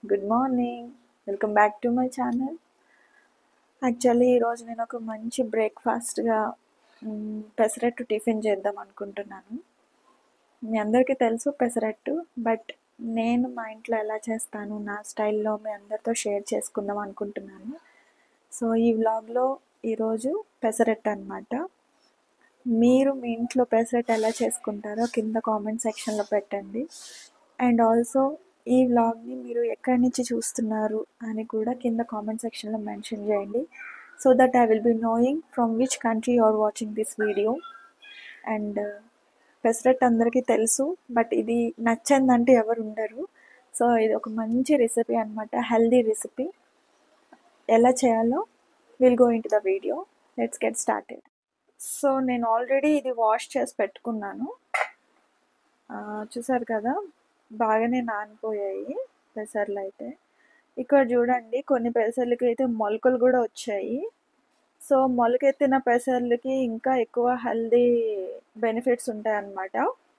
good morning welcome back to my channel actually ఈరోజు నేను ఒక మంచి బ్రేక్ఫాస్ట్గా పెసరట్టు టిఫిన్ చేద్దాం అనుకుంటున్నాను మీ అందరికీ తెలుసు పెసరట్టు బట్ నేను మా ఇంట్లో ఎలా చేస్తాను నా స్టైల్లో మీ అందరితో షేర్ చేసుకుందాం అనుకుంటున్నాను సో ఈ వ్లాగ్లో ఈరోజు పెసరట్టు అనమాట మీరు మీ ఇంట్లో పెసరట్టు ఎలా చేసుకుంటారో కింద కామెంట్ సెక్షన్లో పెట్టండి అండ్ ఆల్సో ఈ వ్లాగ్ని మీరు ఎక్కడి నుంచి చూస్తున్నారు అని కూడా కింద కామెంట్ సెక్షన్లో మెన్షన్ చేయండి so that I will be knowing from which country are watching this video and pesarattu అందరికీ తెలుసు బట్ ఇది నచ్చందంటే ఎవరు ఉండరు సో ఇది ఒక మంచి రెసిపీ అనమాట హెల్దీ రెసిపీ ఎలా చేయాలో will go in to the video let's get started so నేను ఆల్రెడీ ఇది వాష్ చేసి పెట్టుకున్నాను చూసారు కదా బాగానే నానిపోయాయి పెసర్లు అయితే ఇక్కడ చూడండి కొన్ని పెసర్లకి అయితే మొలకలు కూడా వచ్చాయి సో మొలకెత్తిన పెసర్లకి ఇంకా ఎక్కువ హెల్దీ బెనిఫిట్స్ ఉంటాయన్నమాట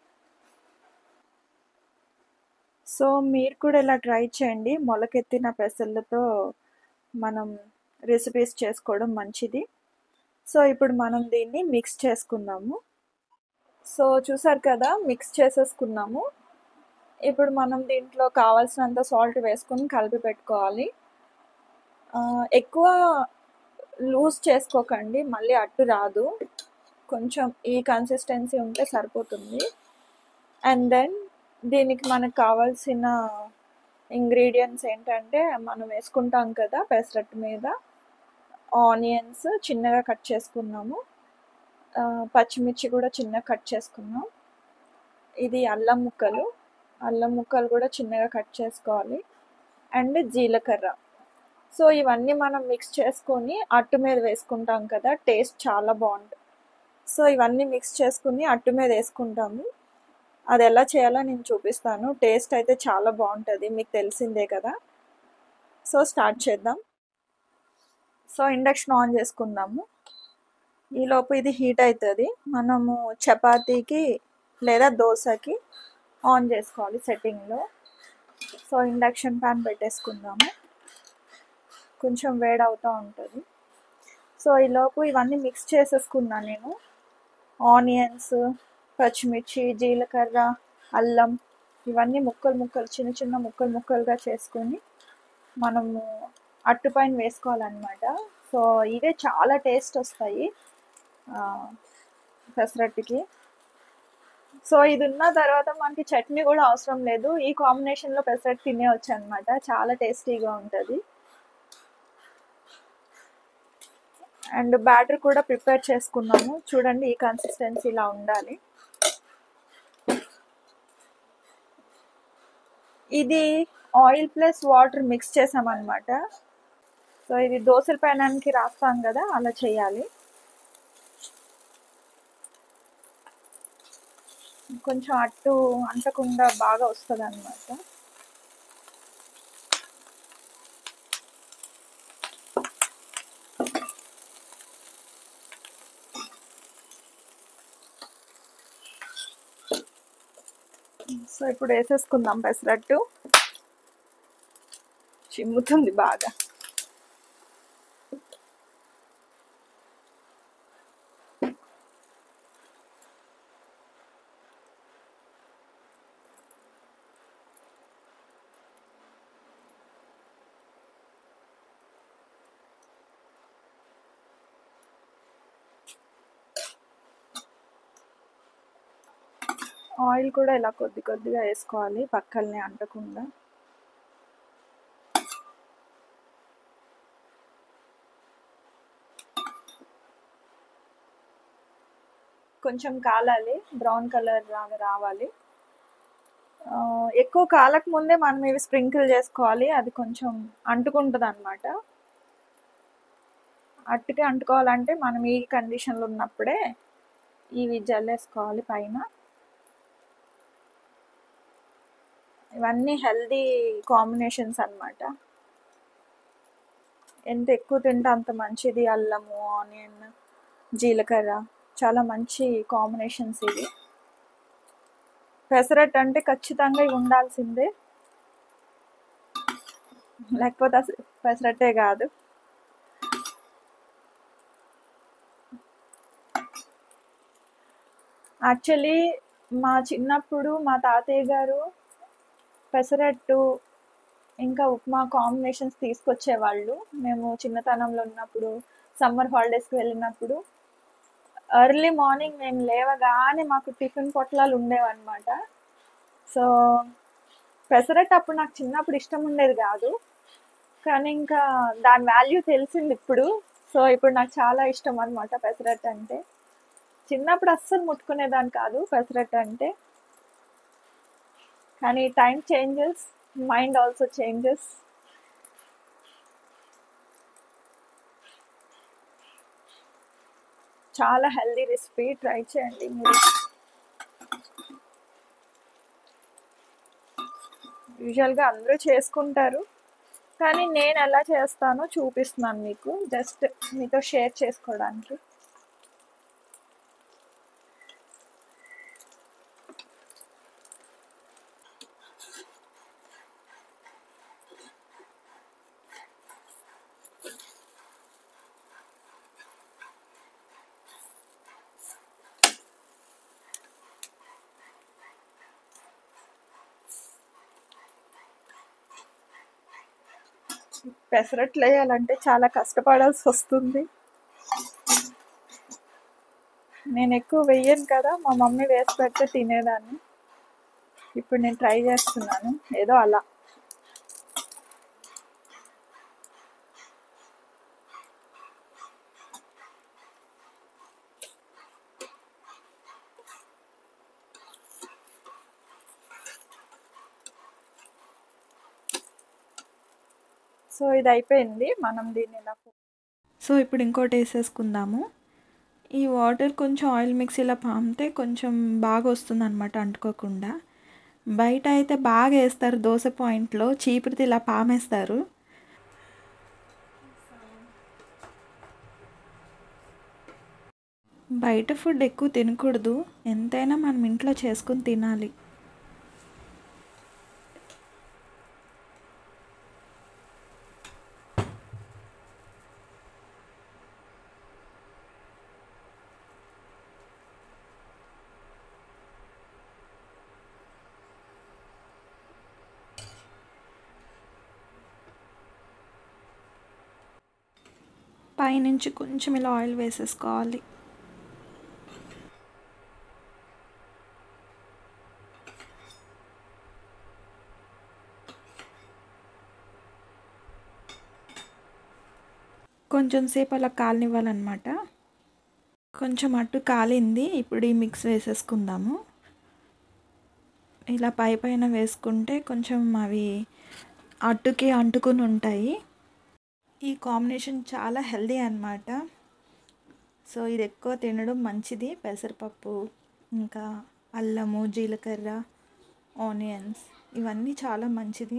సో మీరు కూడా ఇలా ట్రై చేయండి మొలకెత్తిన పెసర్లతో మనం రెసిపీస్ చేసుకోవడం మంచిది సో ఇప్పుడు మనం దీన్ని మిక్స్ చేసుకుందాము సో చూసారు కదా మిక్స్ చేసేసుకున్నాము ఇప్పుడు మనం దీంట్లో కావాల్సినంత సాల్ట్ వేసుకొని కలిపి పెట్టుకోవాలి ఎక్కువ లూజ్ చేసుకోకండి మళ్ళీ అట్టు రాదు కొంచెం ఈ కన్సిస్టెన్సీ ఉంటే సరిపోతుంది అండ్ దెన్ దీనికి మనకు కావాల్సిన ఇంగ్రీడియంట్స్ ఏంటంటే మనం వేసుకుంటాం కదా పెసరట్టు మీద ఆనియన్స్ చిన్నగా కట్ చేసుకున్నాము పచ్చిమిర్చి కూడా చిన్నగా కట్ చేసుకున్నాం ఇది అల్లం ముక్కలు అల్లం ముక్కలు కూడా చిన్నగా కట్ చేసుకోవాలి అండ్ జీలకర్ర సో ఇవన్నీ మనం మిక్స్ చేసుకొని అట్టు మీద వేసుకుంటాం కదా టేస్ట్ చాలా బాగుంటుంది సో ఇవన్నీ మిక్స్ చేసుకుని అట్టు మీద వేసుకుంటాము అది ఎలా చేయాలో నేను చూపిస్తాను టేస్ట్ అయితే చాలా బాగుంటుంది మీకు తెలిసిందే కదా సో స్టార్ట్ చేద్దాం సో ఇండక్షన్ ఆన్ చేసుకుందాము ఈలోపు ఇది హీట్ అవుతుంది మనము చపాతీకి లేదా దోశకి ఆన్ చేసుకోవాలి సెట్టింగ్లో సో ఇండక్షన్ ప్యాన్ పెట్టేసుకుందాము కొంచెం వేడి అవుతూ ఉంటుంది సో ఈలోపు ఇవన్నీ మిక్స్ చేసేసుకున్నాను నేను ఆనియన్స్ పచ్చిమిర్చి జీలకర్ర అల్లం ఇవన్నీ ముక్కలు ముక్కలు చిన్న చిన్న ముక్కలు ముక్కలుగా చేసుకొని మనము అట్టుపైన వేసుకోవాలన్నమాట సో ఇవే చాలా టేస్ట్ వస్తాయి పెసరట్టుకి సో ఇది ఉన్న తర్వాత మనకి చట్నీ కూడా అవసరం లేదు ఈ కాంబినేషన్లో పెసరట్టు తినేవచ్చు అనమాట చాలా టేస్టీగా ఉంటుంది అండ్ బ్యాటర్ కూడా ప్రిపేర్ చేసుకున్నాము చూడండి ఈ కన్సిస్టెన్సీ ఇలా ఉండాలి ఇది ఆయిల్ ప్లస్ వాటర్ మిక్స్ చేసామన్నమాట సో ఇది దోశల పైనానికి రాస్తాం కదా అలా చేయాలి కొంచెం అట్టు అంటకుండా బాగా వస్తుంది అనమాట సో ఇప్పుడు వేసేసుకుందాం పెసరట్టు చిమ్ముతుంది బాగా ఆయిల్ కూడా ఇలా కొద్ది కొద్దిగా వేసుకోవాలి పక్కల్ని అంటకుండా కొంచెం కాలాలి బ్రౌన్ కలర్ లాగా రావాలి ఎక్కువ కాలక ముందే మనం ఇవి స్ప్రింకిల్ చేసుకోవాలి అది కొంచెం అంటుకుంటుంది అనమాట అట్టుకి అంటుకోవాలంటే మనం ఈ కండిషన్లో ఉన్నప్పుడే ఇవి జల్లేసుకోవాలి పైన ఇవన్నీ హెల్దీ కాంబినేషన్స్ అనమాట ఎంత ఎక్కువ తింటే అంత మంచిది అల్లము ఆనియన్ జీలకర్ర చాలా మంచి కాంబినేషన్స్ ఇవి పెసరట్టు అంటే ఖచ్చితంగా ఇవి ఉండాల్సిందే లేకపోతే అసలు పెసరట్టే కాదు యాక్చువల్లీ మా చిన్నప్పుడు మా తాతయ్య గారు పెసరట్టు ఇంకా ఉప్మా కాంబినేషన్స్ తీసుకొచ్చేవాళ్ళు మేము చిన్నతనంలో ఉన్నప్పుడు సమ్మర్ హాలిడేస్కి వెళ్ళినప్పుడు ఎర్లీ మార్నింగ్ మేము లేవగానే మాకు టిఫిన్ పొట్లాలు ఉండేవన్నమాట సో పెసరట్టు అప్పుడు నాకు చిన్నప్పుడు ఇష్టం ఉండేది కాదు కానీ ఇంకా దాని వాల్యూ తెలిసింది ఇప్పుడు సో ఇప్పుడు నాకు చాలా ఇష్టం అనమాట పెసరట్టు అంటే చిన్నప్పుడు అస్సలు ముట్టుకునేదాన్ని కాదు పెసరట్టు అంటే కానీ time changes mind also changes చాలా హెల్దీ రెసిపీ ట్రై చేయండి మీరు యూజువల్గా అందరూ చేసుకుంటారు కానీ నేను ఎలా చేస్తానో చూపిస్తున్నాను మీకు జస్ట్ మీతో షేర్ చేసుకోవడానికి పెసరట్లు వేయాలంటే చాలా కష్టపడాల్సి వస్తుంది నేను ఎక్కువ వెయ్యను కదా మా మమ్మీ వేసి పెడితే తినేదాన్ని ఇప్పుడు నేను ట్రై చేస్తున్నాను ఏదో అలా సో ఇది అయిపోయింది మనం దీన్ని ఇలా సో ఇప్పుడు ఇంకోటి వేసేసుకుందాము ఈ వాటర్ కొంచెం ఆయిల్ మిక్స్ ఇలా పామితే కొంచెం బాగా వస్తుంది అనమాట అంటుకోకుండా బయట అయితే బాగా వేస్తారు దోశ పాయింట్లో చీపురితో ఇలా పామేస్తారు బయట ఫుడ్ ఎక్కువ తినకూడదు ఎంతైనా మనం ఇంట్లో చేసుకుని తినాలి పైనుంచి కొంచెం ఇలా ఆయిల్ వేసేసుకోవాలి కొంచెం సేపు అలా కాలనివ్వాలన్నమాట కొంచెం అట్టు కాలింది ఇప్పుడు ఈ మిక్స్ వేసేసుకుందాము ఇలా పై పైన వేసుకుంటే కొంచెం అవి అట్టుకి అంటుకుని ఉంటాయి ఈ కాంబినేషన్ చాలా హెల్దీ అనమాట సో ఇది ఎక్కువ తినడం మంచిది పెసరపప్పు ఇంకా అల్లము జీలకర్ర ఆనియన్స్ ఇవన్నీ చాలా మంచిది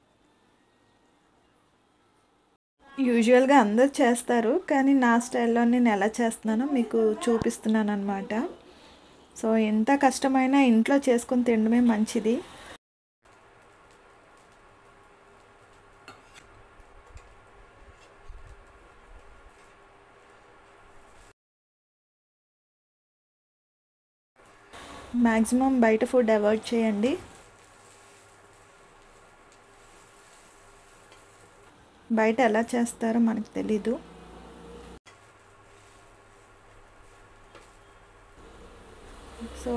యూజువల్గా అందరు చేస్తారు కానీ నా స్టైల్లో నేను ఎలా చేస్తున్నానో మీకు చూపిస్తున్నాను అనమాట సో ఎంత కష్టమైనా ఇంట్లో చేసుకుని తినడమే మంచిది మ్యాక్సిమం బయట ఫుడ్ అవాయిడ్ చేయండి బయట ఎలా చేస్తారో మనకు తెలీదు సో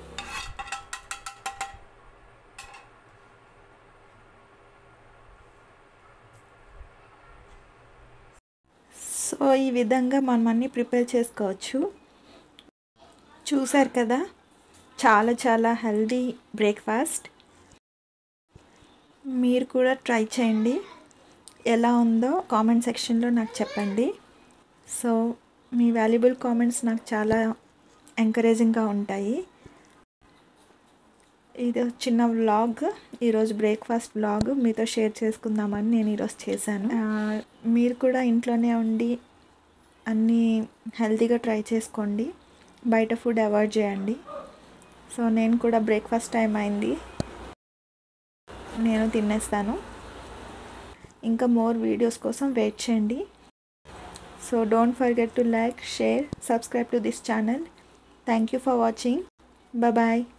సో ఈ విధంగా మనం అన్నీ ప్రిపేర్ చేసుకోవచ్చు చూసారు కదా చాలా చాలా హెల్దీ బ్రేక్ఫాస్ట్ మీరు కూడా ట్రై చేయండి ఎలా ఉందో కామెంట్ సెక్షన్లో నాకు చెప్పండి సో మీ వాల్యుబుల్ కామెంట్స్ నాకు చాలా ఎంకరేజింగ్గా ఉంటాయి ఇది చిన్న వ్లాగ్ ఈరోజు బ్రేక్ఫాస్ట్ వ్లాగ్ మీతో షేర్ చేసుకుందామని నేను ఈరోజు చేశాను మీరు కూడా ఇంట్లోనే ఉండి అన్నీ హెల్తీగా ట్రై చేసుకోండి బయట ఫుడ్ అవాయిడ్ చేయండి సో నేను కూడా బ్రేక్ఫాస్ట్ టైం అయింది నేను తినేస్తాను ఇంకా మోర్ వీడియోస్ కోసం వెయిట్ చేయండి so don't forget to like share subscribe to this channel thank you for watching bye